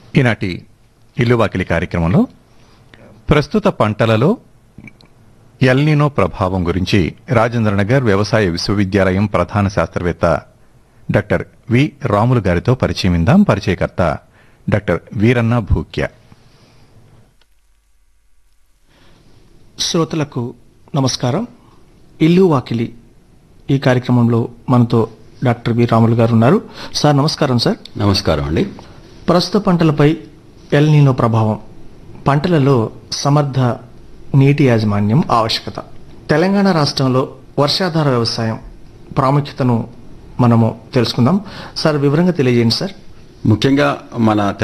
ఈనాటి ఇల్లు వాకిలి కార్యక్రమంలో ప్రస్తుత పంటలలో ఎల్నినో ప్రభావం గురించి రాజేంద్రనగర్ వ్యవసాయ విశ్వవిద్యాలయం ప్రధాన శాస్త్రవేత్త డాక్టర్ వి రాములు గారితో పరిచయం ఇందాం పరిచయకర్త డాక్టర్ వీరన్న భూక్య శ్రోతలకు నమస్కారం ఇల్లు వాకిలి ఈ కార్యక్రమంలో మనతో డాక్టర్ వి రాములు గారు ఉన్నారు సార్ నమస్కారం సార్ నమస్కారం అండి ప్రస్తుత పంటలపై ఎల్ నీనో ప్రభావం పంటలలో సమర్థ నీటి యాజమాన్యం ఆవశ్యకత తెలంగాణ రాష్ట్రంలో వర్షాధార వ్యవసాయం ప్రాముఖ్యతను మనము తెలుసుకుందాం సార్ వివరంగా తెలియజేయండి సార్ ముఖ్యంగా మన